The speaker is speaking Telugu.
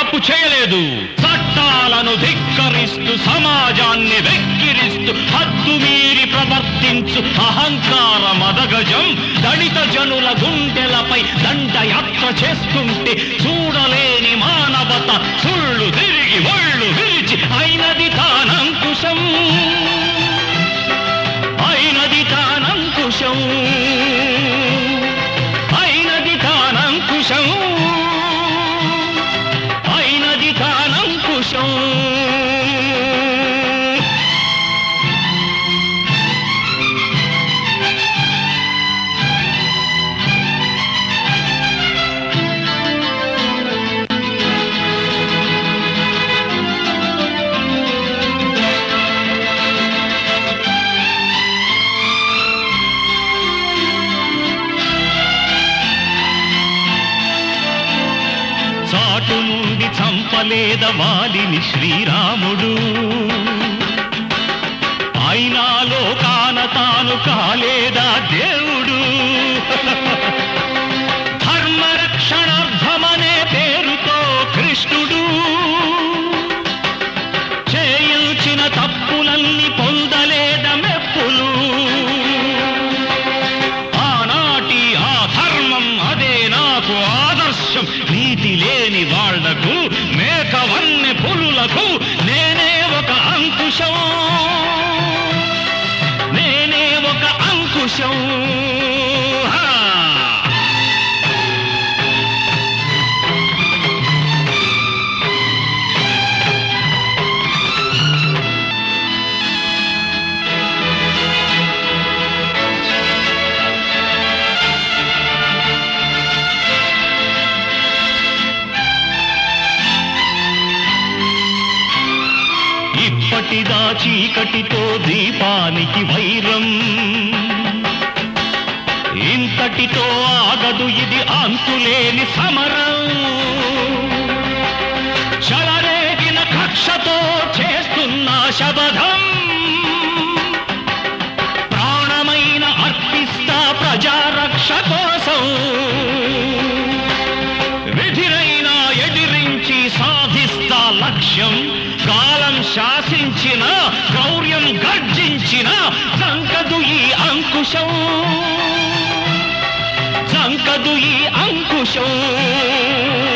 తప్పు చేయలేదు చట్టాలను ధిక్కరిస్తూ సమాజాన్ని వెక్కిరిస్తూ హద్దు మీరి ప్రవర్తించు అహంకార మదగజం దళిత జనుల గుండెలపై దండయాత్ర చేస్తుంటే చూడలేని మానవత సుళ్ళు తిరిగి ఒళ్ళు విరిచి అయినది తానంకుశం అయినది తానంకుశం అయినది తానంకుశం అయినది తానంకుశం చాటు నుండి చంపలేద వాలిని శ్రీరాముడు అయినాలో కాన తాను కాలేదా దేవుడు ధర్మరక్షణార్థమనే పేరుతో కృష్ణుడు చేయించిన తప్పులన్నీ పొందలేద మెప్పులు ఆనాటి ఆ ధర్మం అదే నాకు ఆదర్శం నీతి లేని వాళ్లకు మేకవన్నె పులులకు నేనే ఒక అంకుశం నేనే ఒక అంకుశం హా! ఇప్పటిదా చీకటితో దీపానికి వైరం ఇంతటితో ఆగదు ఇది అంతులేని సమరం చలరేగిన కక్షతో చేస్తున్న శబదం ప్రాణమైన అర్పిస్తా ప్రజారక్ష కోసం విధిరైనా ఎదిరించి సాధిస్తా లక్ష్యం కాలం శాసించిన గౌర్యం గర్జించిన సంకదు ఈ అంకుశం సంకదు ఈ అంకుశం